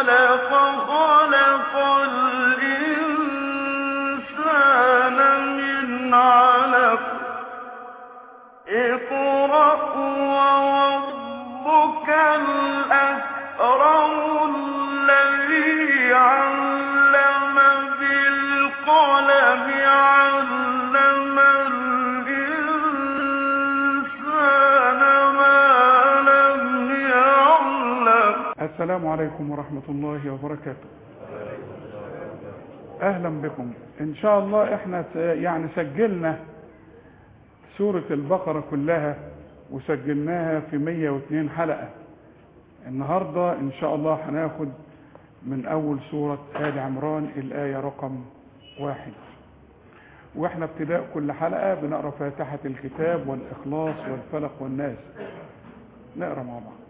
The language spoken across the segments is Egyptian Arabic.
خلق خلق الإنسان من علق اقرأ وربك الأكرم الذي علم بالقلم علم الإنسان ما لم يعلم السلام عليكم ورحمة الله وبركاته أهلا بكم إن شاء الله إحنا س- يعني سجلنا سورة البقرة كلها وسجلناها في 102 حلقة النهاردة إن شاء الله هناخد من أول سورة آل عمران الآية رقم واحد وإحنا ابتداء كل حلقة بنقرأ فاتحة الكتاب والإخلاص والفلق والناس نقرأ مع بعض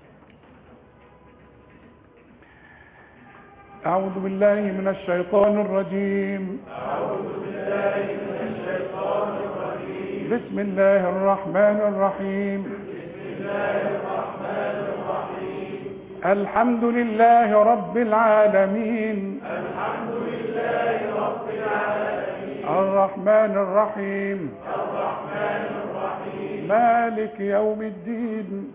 أعوذ بالله من الشيطان الرجيم أعوذ بالله من الشيطان الرجيم بسم الله الرحمن الرحيم بسم الله الرحمن الرحيم الحمد لله رب العالمين الحمد لله رب العالمين الرحمن الرحيم الرحمن الرحيم مالك يوم الدين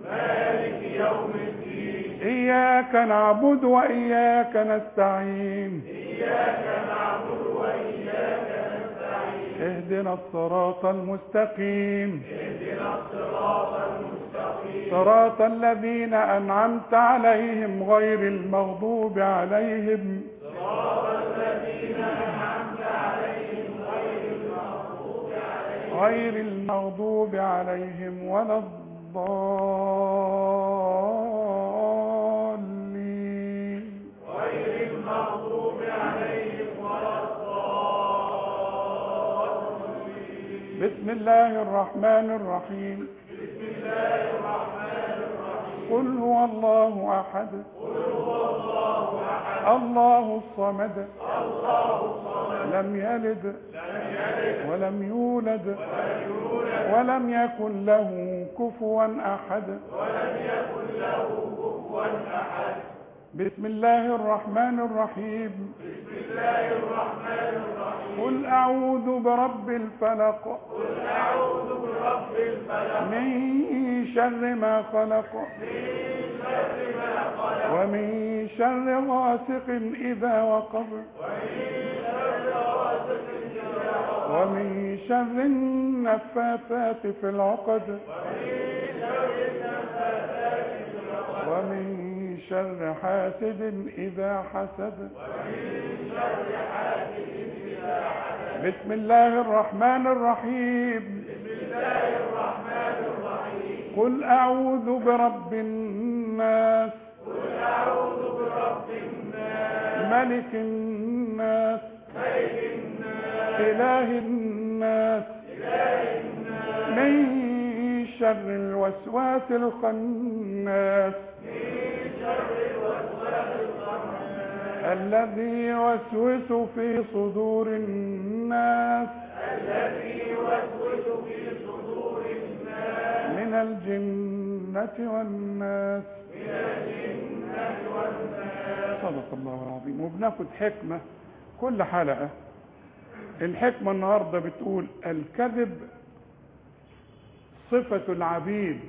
إياك نعبد وإياك نستعين إياك نعبد وإياك نستعين اهدنا الصراط المستقيم اهدنا الصراط المستقيم صراط الذين أنعمت عليهم غير المغضوب عليهم غير المغضوب عليهم ولا الضالين بسم الله الرحمن الرحيم بسم الله الرحمن الرحيم قل هو الله احد قل هو الله احد الله الصمد الله الصمد لم يلد لم يلد ولم يولد ولم يولد ولم يكن له كفوا احد ولم يكن له كفوا احد بسم الله الرحمن الرحيم قل أعوذ برب الفلق قل أعوذ برب الفلق من شر ما خلق من شر ما خلق ومن شر غاسق إذا وقب ومن شر النفاثات في العقد ومن شر حاسد إذا حسد بسم الله الرحمن الرحيم بسم الله الرحمن الرحيم قل أعوذ برب الناس قل أعوذ برب الناس ملك الناس ملك الناس إله الناس إله الناس من شر الوسواس الخناس الذي يوسوس في صدور الناس الذي يوسوس في صدور الناس من الجنة والناس من الجنة والناس صدق الله العظيم وبناخد حكمة كل حلقة الحكمة النهاردة بتقول الكذب صفة العبيد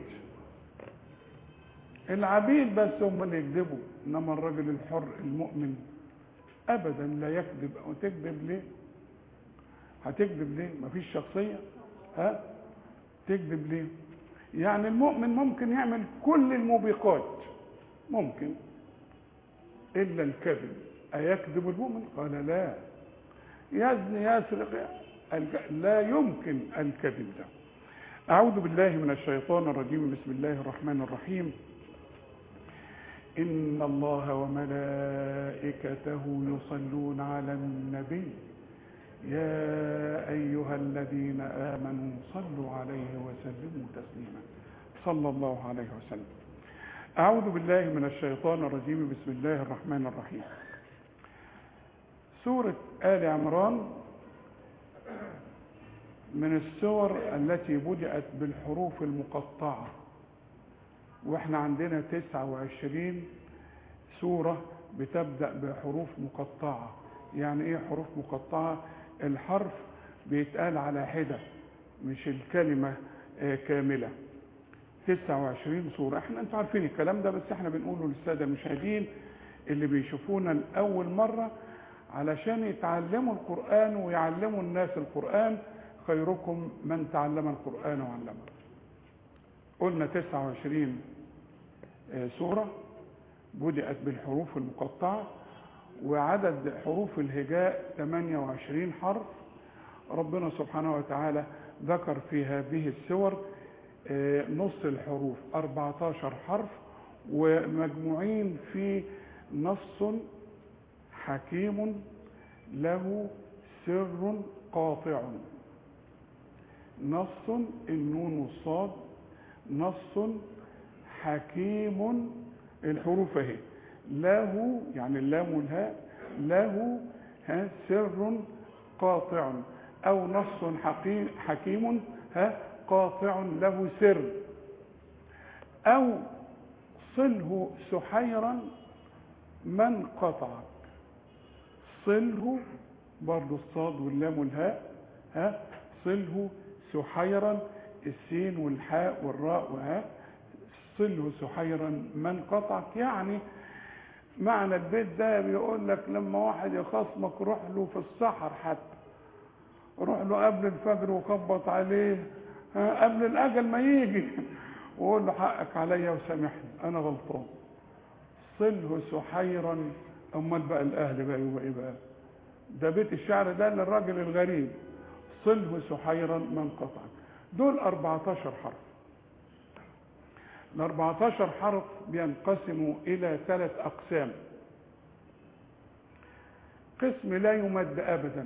العبيد بس هم اللي يكذبوا انما الرجل الحر المؤمن ابدا لا يكذب او تكذب ليه هتكذب ليه مفيش شخصيه ها تكذب ليه يعني المؤمن ممكن يعمل كل الموبقات ممكن الا الكذب ايكذب المؤمن قال لا يزني يسرق الك- لا يمكن الكذب ده أعوذ بالله من الشيطان الرجيم بسم الله الرحمن الرحيم إن الله وملائكته يصلون على النبي يا أيها الذين آمنوا صلوا عليه وسلموا تسليما صلى الله عليه وسلم أعوذ بالله من الشيطان الرجيم بسم الله الرحمن الرحيم سورة آل عمران من السور التي بدأت بالحروف المقطعة واحنا عندنا 29 سورة بتبدأ بحروف مقطعة يعني ايه حروف مقطعة الحرف بيتقال على حدة مش الكلمة آه، كاملة 29 سورة احنا انتوا عارفين الكلام ده بس احنا بنقوله للسادة المشاهدين اللي بيشوفونا لأول مرة علشان يتعلموا القرآن ويعلموا الناس القرآن خيركم من تعلم القرآن وعلمه قلنا 29 آه، سورة بدأت بالحروف المقطعة وعدد حروف الهجاء 28 حرف ربنا سبحانه وتعالى ذكر في هذه السور آه، نص الحروف 14 حرف ومجموعين في نص حكيم له سر قاطع نص النون والصاد نص حكيم الحروف اهي له يعني اللام والهاء له ها سر قاطع او نص حقيم حكيم ها قاطع له سر او صله سحيرا من قطعك صله برضو الصاد واللام والهاء ها صله سحيرا السين والحاء والراء وها صله سحيرا من قطعك يعني معنى البيت ده بيقول لك لما واحد يخصمك روح له في السحر حتى روح له قبل الفجر وخبط عليه ها قبل الاجل ما يجي وقول له حقك عليا وسامحني انا غلطان صله سحيرا امال بقى الاهل بقى يبقى ايه بقى ده بيت الشعر ده للراجل الغريب صله سحيرا من قطعك دول 14 حرف ال 14 حرف بينقسموا الى ثلاث اقسام قسم لا يمد ابدا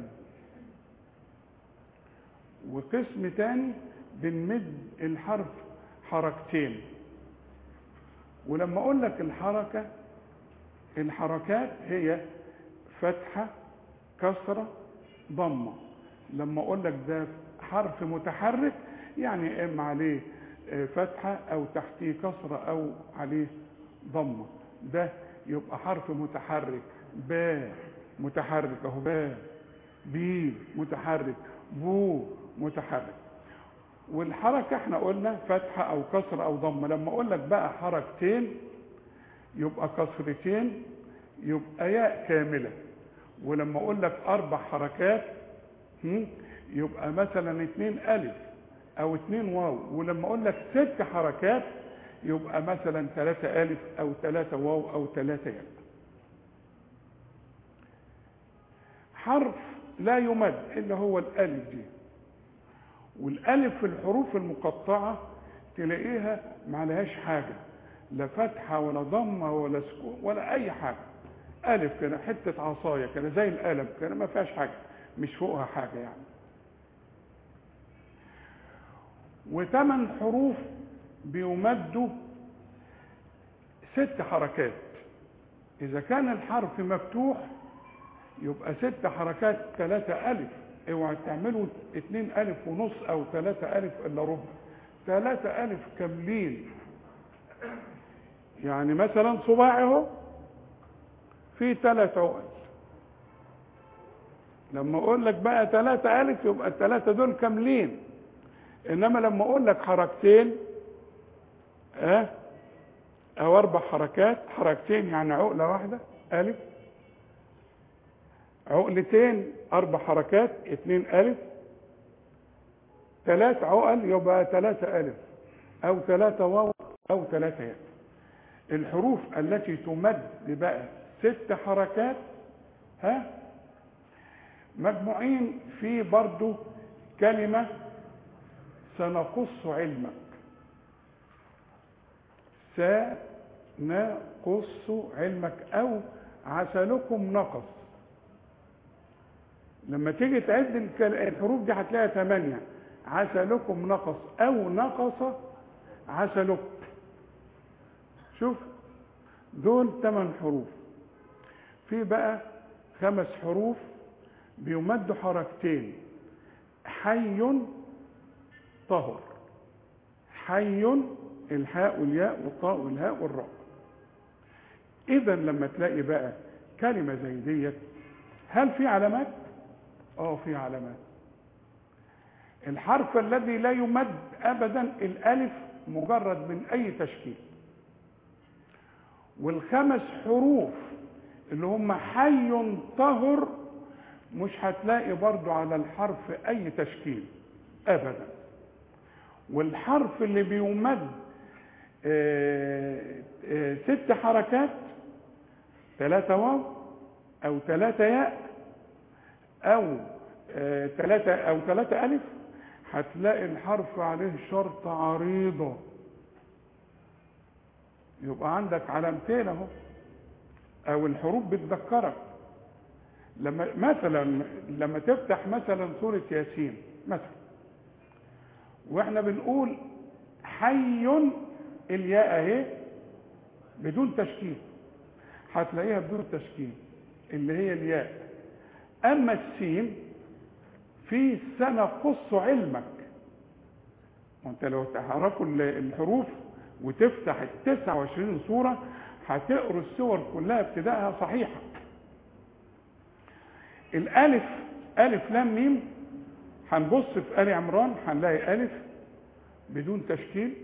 وقسم تاني بنمد الحرف حركتين ولما اقول لك الحركه الحركات هي فتحه كسره ضمه لما اقول لك ده حرف متحرك يعني اما عليه آه، فتحه او تحتيه كسره او عليه ضمه ده يبقى حرف متحرك با متحرك اهو با بي متحرك بو متحرك والحركه احنا قلنا فتحه او كسره او ضمه لما اقول لك بقى حركتين يبقى كسرتين يبقى ياء كامله ولما اقول لك اربع حركات هم، يبقى مثلا اتنين الف او اتنين واو ولما اقول لك ست حركات يبقى مثلا ثلاثة الف او ثلاثة واو او ثلاثة ياء حرف لا يمد الا هو الالف دي والالف في الحروف المقطعة تلاقيها ما لهاش حاجة لا فتحة ولا ضمة ولا سكون ولا اي حاجة الف كده حتة عصاية كده زي القلم كده ما فيهاش حاجة مش فوقها حاجة يعني وثمان حروف بيمدوا ست حركات إذا كان الحرف مفتوح يبقى ست حركات ثلاثة ألف اوعى تعملوا اتنين ألف ونص أو ثلاثة ألف إلا ربع ثلاثة ألف كاملين يعني مثلا صباعي اهو في ثلاث عقل لما اقول لك بقى ثلاثة ألف يبقى الثلاثة دول كاملين انما لما اقول لك حركتين اه او اربع حركات حركتين يعني عقلة واحدة الف عقلتين اربع حركات اتنين الف ثلاث عقل يبقى ثلاثة الف او ثلاثة واو او ثلاثة ياء الحروف التي تمد بقى ست حركات ها مجموعين في برضو كلمة سنقص علمك سنقص علمك او عسلكم نقص لما تيجي تعد الكل- الحروف دي هتلاقيها ثمانية عسلكم نقص او نقص عسلك شوف دول ثمان حروف في بقى خمس حروف بيمدوا حركتين حي طهر حي الحاء والياء والطاء والهاء والراء اذا لما تلاقي بقى كلمه زي ديت هل في علامات اه في علامات الحرف الذي لا يمد ابدا الالف مجرد من اي تشكيل والخمس حروف اللي هم حي طهر مش هتلاقي برضو على الحرف اي تشكيل ابدا والحرف اللي بيمد آه، آه، ست حركات ثلاثة واو او ثلاثة ياء او آه، ثلاثة او ثلاثة الف هتلاقي الحرف عليه شرطة عريضة يبقى عندك علامتين اهو او الحروف بتذكرك لما مثلا لما تفتح مثلا سورة ياسين مثلا واحنا بنقول حي الياء اهي بدون تشكيل هتلاقيها بدون تشكيل اللي هي الياء اما السين في سنقص علمك وانت لو تحركوا الحروف وتفتح ال 29 سوره هتقروا السور كلها ابتدائها صحيحه الالف الف لام ميم هنبص في ال عمران هنلاقي الف بدون تشكيل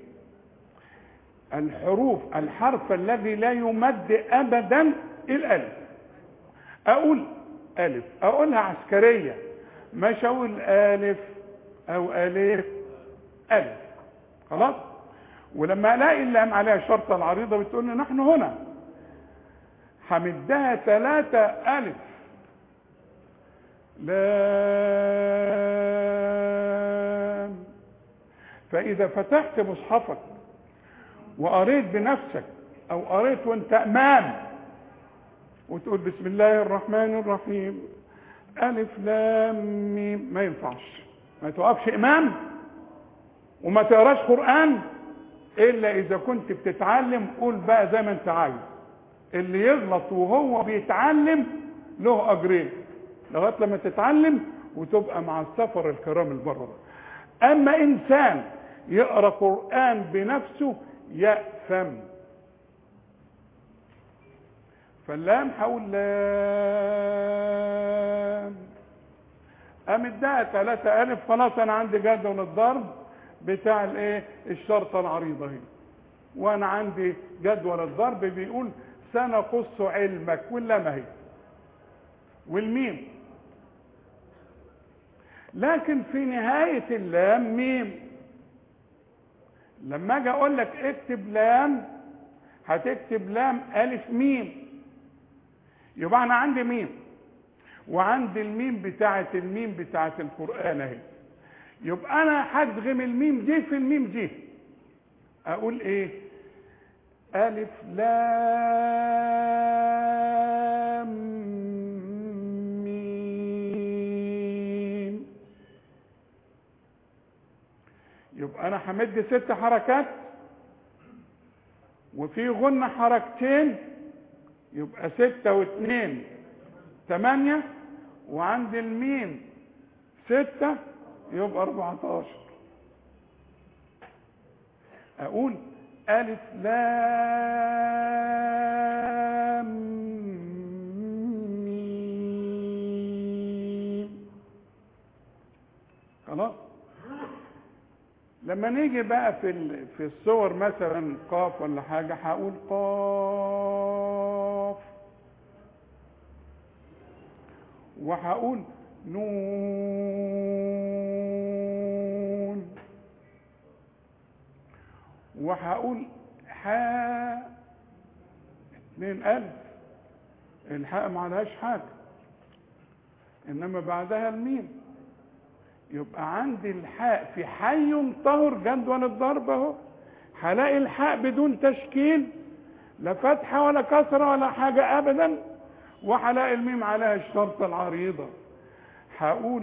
الحروف الحرف الذي لا يمد ابدا الالف اقول الف اقولها عسكريه مش اقول الف او الف الف خلاص ولما الاقي اللام عليها الشرطه العريضه بتقول لي نحن هنا همدها ثلاثة ألف لام فإذا فتحت مصحفك وقريت بنفسك أو قريت وأنت أمام وتقول بسم الله الرحمن الرحيم ألف لام ميم ما ينفعش ما توقفش إمام وما تقراش قرآن إلا إذا كنت بتتعلم قول بقى زي ما أنت عايز اللي يغلط وهو بيتعلم له أجرين لغاية لما تتعلم وتبقى مع السفر الكرام البررة أما إنسان يقرأ قرآن بنفسه يأثم فاللام حول لام أمدها ثلاثة ألف خلاص أنا عندي جدول الضرب بتاع الايه الشرطة العريضة هنا وأنا عندي جدول الضرب بيقول سنقص علمك واللام اهي والميم لكن في نهاية اللام ميم لما اجي اقول لك اكتب لام هتكتب لام الف ميم يبقى انا عندي ميم وعندي الميم بتاعه الميم بتاعه القران اهي يبقى انا هدغم الميم دي في الميم دي اقول ايه الف لام ميم يبقى انا همد ست حركات وفي غنة حركتين يبقى ستة واثنين ثمانية وعند الميم ستة يبقى أربعتاشر أقول ألف لام ميم خلاص لما نيجي بقى في ال- في الصور مثلا قاف ولا حاجه هقول قاف وهقول نون وهقول حاء اتنين ألف الحاء ما عليهاش حاجة إنما بعدها الميم يبقى عندي الحاء في حي طهر جدول الضرب اهو هلاقي الحاء بدون تشكيل لا فتحة ولا كسرة ولا حاجة أبدا وهلاقي الميم عليها الشرطة العريضة هقول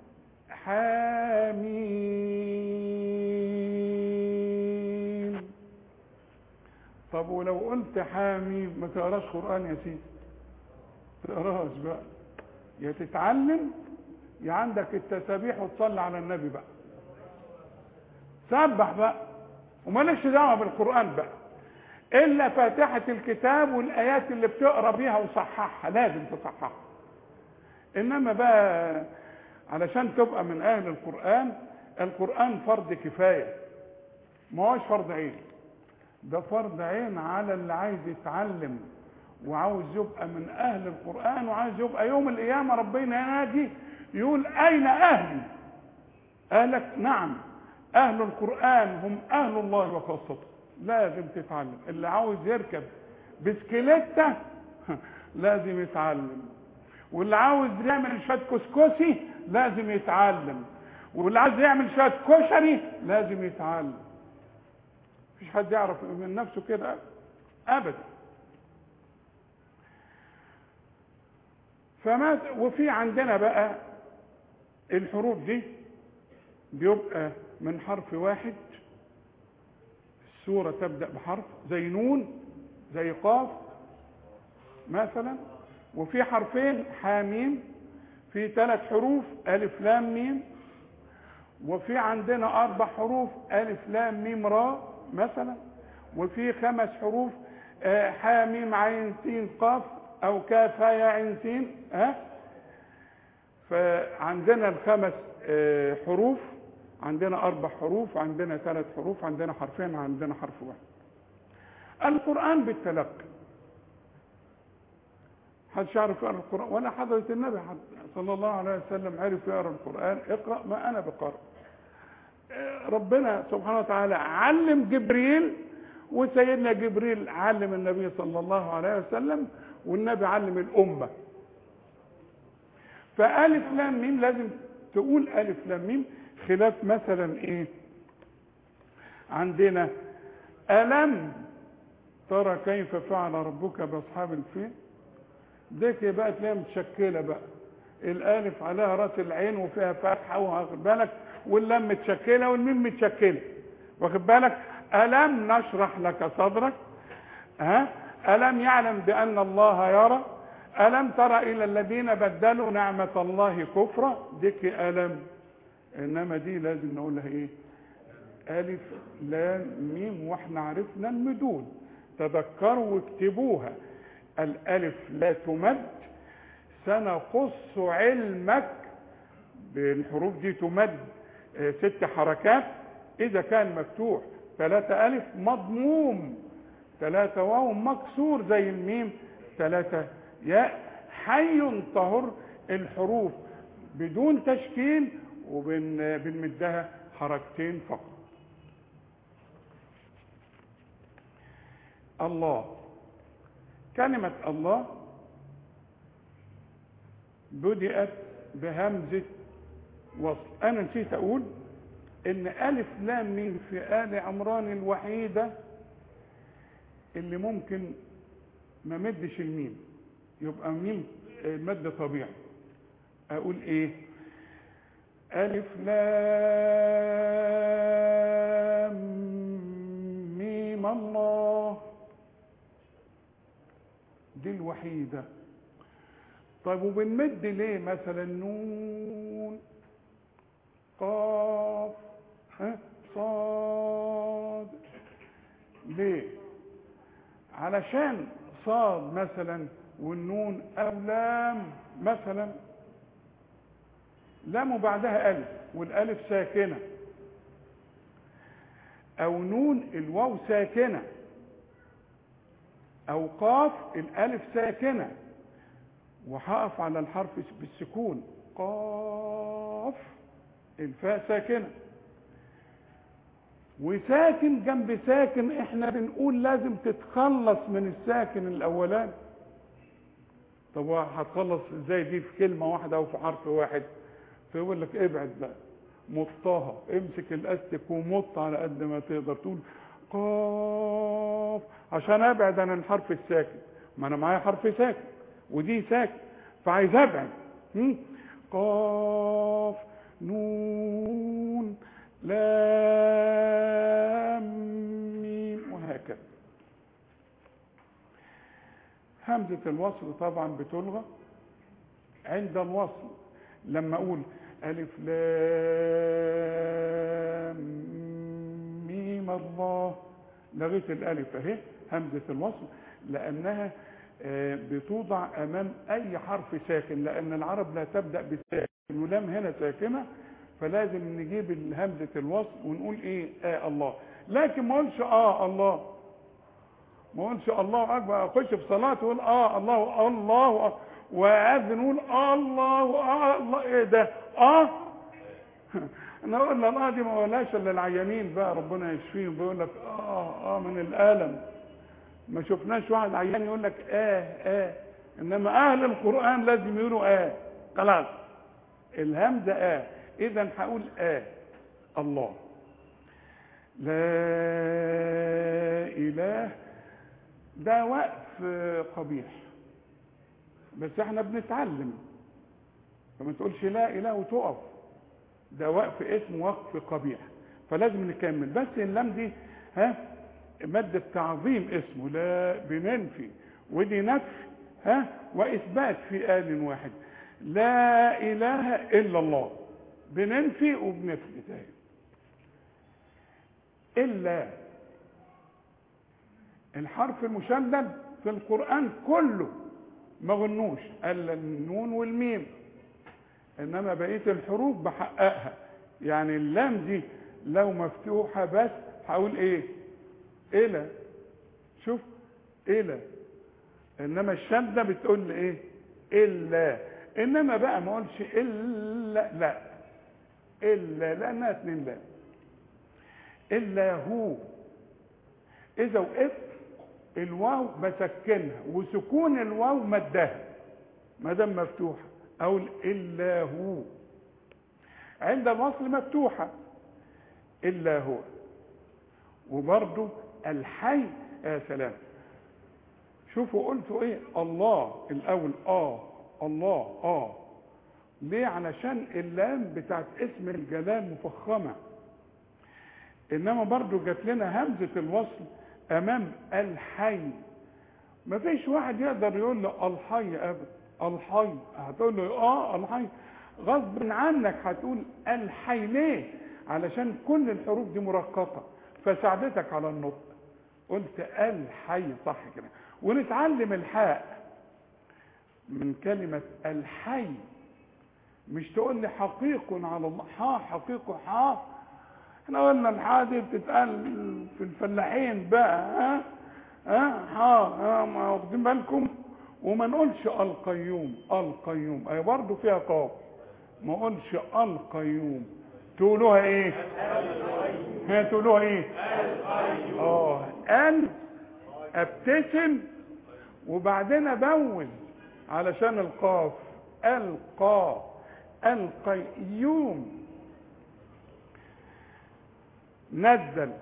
حميم طب ولو قلت حاميم ما تقراش قرآن يا سيدي تقراش بقى يا تتعلم يا عندك التسابيح وتصلي على النبي بقى سبح بقى ومالكش دعوه بالقران بقى الا فاتحه الكتاب والايات اللي بتقرا بيها وصححها لازم تصححها انما بقى علشان تبقى من اهل القران القران فرض كفايه ما هوش فرض عين ده فرض عين على اللي عايز يتعلم وعاوز يبقى من اهل القران وعايز يبقى يوم القيامه ربنا ينادي يقول اين اهلي اهلك نعم اهل القران هم اهل الله وخاصته لازم تتعلم اللي عاوز يركب بسكليته لازم يتعلم واللي عاوز يعمل شويه كسكسي لازم يتعلم واللي عايز يعمل شويه كشري لازم يتعلم مفيش حد يعرف من نفسه كده ابدا فما وفي عندنا بقى الحروف دي بيبقى من حرف واحد السورة تبدأ بحرف زي نون زي قاف مثلا وفي حرفين حاميم في ثلاث حروف ألف لام ميم وفي عندنا أربع حروف ألف لام ميم را مثلا وفي خمس حروف آه، حاميم عين سين قاف أو كاف يا عين سين ها فعندنا الخمس آه، حروف عندنا أربع حروف عندنا ثلاث حروف عندنا حرفين عندنا حرف واحد القرآن بالتلقي حدش يعرف يقرا القرآن ولا حضرة النبي حد صلى الله عليه وسلم عرف يقرا القرآن اقرأ ما أنا بقرأ آه، ربنا سبحانه وتعالى علم جبريل وسيدنا جبريل علم النبي صلى الله عليه وسلم والنبي علم الأمة فألف لام ميم لازم تقول ألف لام ميم خلاف مثلا إيه عندنا ألم ترى كيف فعل ربك بأصحاب الفيل ديك بقى تلاقيها متشكلة بقى الألف عليها راس العين وفيها فتحة واخد بالك واللام متشكلة والميم متشكلة واخد بالك ألم نشرح لك صدرك ها ألم يعلم بأن الله يرى ألم تر إلى الذين بدلوا نعمة الله كفرا ديك ألم إنما دي لازم نقولها إيه ألف لام ميم وإحنا عرفنا المدود تذكروا واكتبوها الألف لا تمد سنقص علمك بالحروف دي تمد آه، ست حركات إذا كان مفتوح ثلاثة ألف مضموم ثلاثة واو مكسور زي الميم ثلاثة ياء حي طهر الحروف بدون تشكيل وبنمدها حركتين فقط الله كلمة الله بدأت بهمزة وصل أنا نسيت أقول إن ألف لام ميم في آل عمران الوحيدة اللي ممكن ما مدش الميم يبقى ميم آه، مد طبيعي أقول إيه ألف لام ميم الله دي الوحيدة طيب وبنمد ليه مثلا نون قاف ها صاد ليه علشان صاد مثلا والنون او لام مثلا لام وبعدها الف والالف ساكنه او نون الواو ساكنه او قاف الالف ساكنه وهقف على الحرف بالسكون قاف الفاء ساكنه وساكن جنب ساكن احنا بنقول لازم تتخلص من الساكن الاولاني طب هتخلص ازاي دي في كلمه واحده او في حرف واحد فيقول لك ابعد بقى مطها امسك الاستك ومط على قد ما تقدر تقول قاف عشان ابعد عن الحرف الساكن ما انا معايا حرف ساكن ودي ساكن فعايز ابعد هم؟ قاف نون لام ميم وهكذا همزة الوصل طبعا بتلغى عند الوصل لما اقول الف لام ميم الله لغيت الالف اهي همزه الوصل لانها آه، بتوضع امام اي حرف ساكن لان العرب لا تبدا بساكن ولام هنا ساكنه فلازم نجيب همزه الوصل ونقول ايه اه الله لكن ما اقولش اه الله ما اقولش الله اكبر اخش في صلاه واقول اه الله الله آه واذن اقول آه الله اه الله ايه ده اه انا اقول له اه دي ما قولهاش الا العيانين بقى ربنا يشفيهم بيقول لك اه اه من الالم ما شفناش واحد عيان يقول لك اه اه انما اهل القران لازم يقولوا اه خلاص الهمزه اه اذا هقول اه الله لا اله ده وقف قبيح بس احنا بنتعلم فما تقولش لا اله وتقف ده وقف اسمه وقف قبيح فلازم نكمل بس اللام دي ها مادة تعظيم اسمه لا بننفي ودي نفي ها واثبات في آل واحد لا اله الا الله بننفي وبنثبت اهي الا الحرف المشدد في القرآن كله ما غنوش الا النون والميم انما بقيه الحروف بحققها يعني اللام دي لو مفتوحه بس هقول ايه الى شوف الى انما الشده بتقول لي ايه الا انما بقى ما اقولش الا لا الا لانها اتنين لا الا هو اذا وقفت الواو بسكنها وسكون الواو مدها ما دام مفتوحه اقول الا هو عند الوصل مفتوحه الا هو وبرضه الحي يا سلام شوفوا قلتوا ايه الله الاول اه الله اه ليه علشان اللام بتاعت اسم الجلال مفخمه انما برضه جات لنا همزه الوصل امام الحي مفيش واحد يقدر يقول له الحي ابدا الحي هتقول له اه الحي غصب عنك هتقول الحي ليه علشان كل الحروف دي مرققه فساعدتك على النطق قلت الحي صح كده ونتعلم الحاء من كلمة الحي مش تقول لي حقيق على الله حا حقيق حا احنا قلنا الحا دي بتتقال في الفلاحين بقى ها ها حا ها ما واخدين بالكم وما نقولش القيوم القيوم اي برضه فيها قاف ما اقولش القيوم تقولوها ايه ها تقولوها ايه اه ال ابتسم وبعدين ابون علشان القاف القا القيوم نزل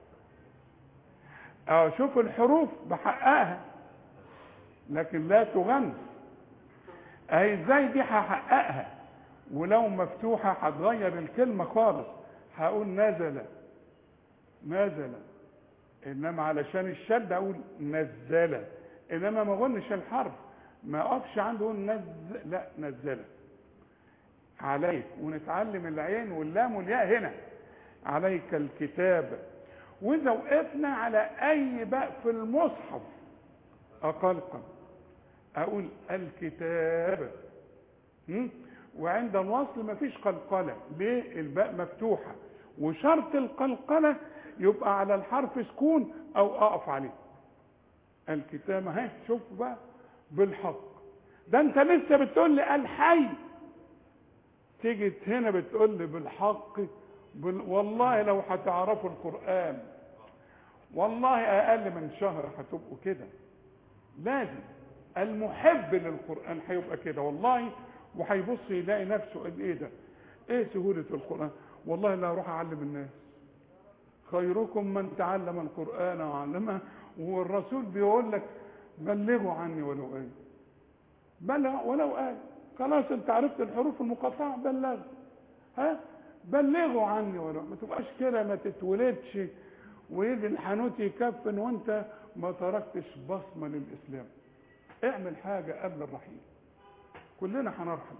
اه شوف الحروف بحققها لكن لا تغن اهي ازاي دي هحققها ولو مفتوحة هتغير الكلمة خالص هقول نزل نزل انما علشان الشد اقول نزل انما ما اغنش الحرف ما اقفش عنده اقول نزل لا نزل عليك ونتعلم العين واللام والياء هنا عليك الكتاب واذا وقفنا على اي باء في المصحف اقلقل اقول الكتاب م? وعند الوصل مفيش قلقله ليه الباء مفتوحه وشرط القلقله يبقى على الحرف سكون او اقف عليه الكتاب اهي شوف بقى بالحق ده انت لسه بتقول لي الحي تيجي هنا بتقول لي بالحق بال... والله لو هتعرفوا القران والله اقل من شهر هتبقوا كده لازم المحب للقران هيبقى كده والله وهيبص يلاقي نفسه قال ايه ده ايه سهوله القران والله لا اروح اعلم الناس خيركم من تعلم القران وعلمه والرسول بيقول لك بلغوا عني ولو ايه بلغ ولو ايه خلاص انت عرفت الحروف المقطعه بلغ ها بلغوا عني ولو ما تبقاش كده ما تتولدش ويجي الحانوت يكفن وانت ما تركتش بصمه للاسلام اعمل حاجه قبل الرحيل كلنا هنرحل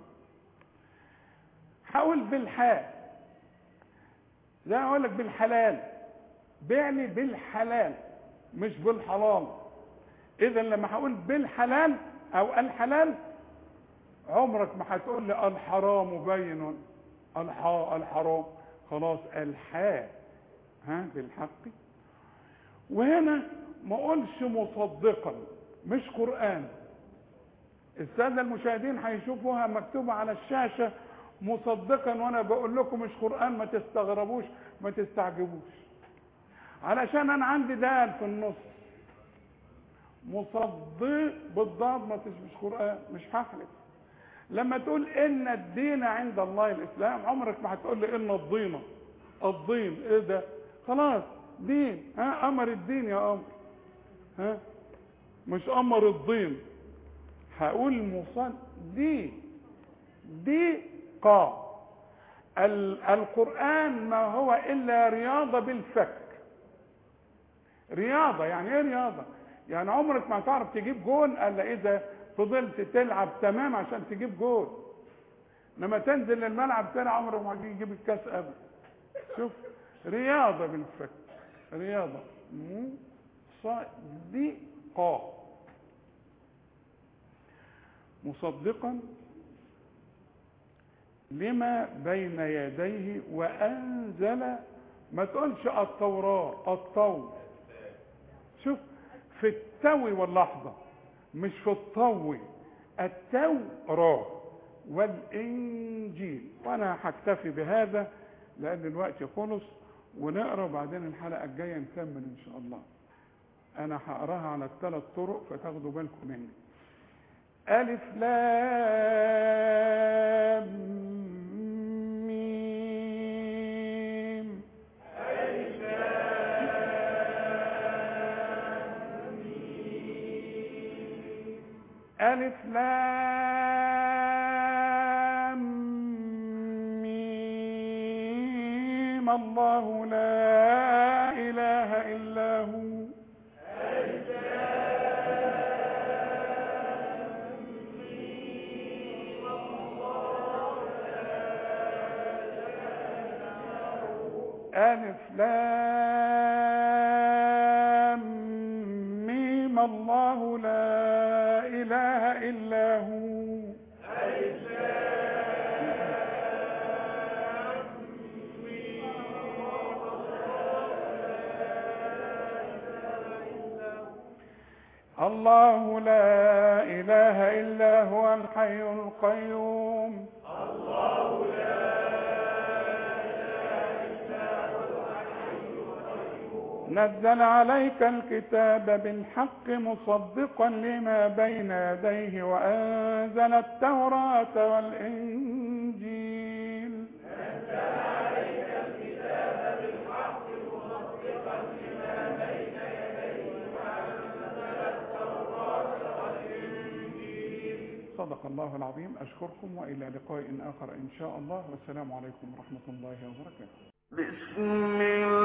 حاول بالحال زي ما اقول لك بالحلال بعني بالحلال مش بالحلال اذا لما هقول بالحلال او الحلال عمرك ما هتقول لي الحرام بين الحا الحرام خلاص الحاء ها بالحق وهنا ما اقولش مصدقا مش قران الساده المشاهدين هيشوفوها مكتوبه على الشاشه مصدقا وانا بقول لكم مش قران ما تستغربوش ما تستعجبوش علشان انا عندي دال في النص مصدق بالضاد ما مش قران مش هحلف لما تقول ان الدين عند الله الاسلام عمرك ما هتقول لي ان الضينه الضين ايه ده خلاص دين ها امر الدين يا امر ها مش امر الضين هقول مصد دي دي قا ال- القرآن ما هو إلا رياضة بالفك رياضة يعني إيه رياضة؟ يعني عمرك ما هتعرف تجيب جون إلا إذا فضلت تلعب تمام عشان تجيب جون لما تنزل الملعب تاني عمرك ما هتجيب الكاس أبدا شوف رياضة بالفك رياضة مصدقة مصدقا لما بين يديه وأنزل ما تقولش التوراة الطو شوف في التو واللحظة مش في الطو التوراة والإنجيل وأنا هكتفي بهذا لأن الوقت خلص ونقرا وبعدين الحلقة الجاية نكمل إن شاء الله أنا هقراها على الثلاث طرق فتاخدوا بالكم مني ألف لام ميم ألف لام ميم الله لا إله إلا هو ألف لام ميم الله لا إله إلا هو الله لا إله إلا هو الحي القيوم نزل عليك الكتاب بالحق مصدقا لما بين يديه وأنزل التوراة والإنجيل صدق الله العظيم أشكركم وإلى لقاء آخر إن شاء الله والسلام عليكم ورحمة الله وبركاته بسم الله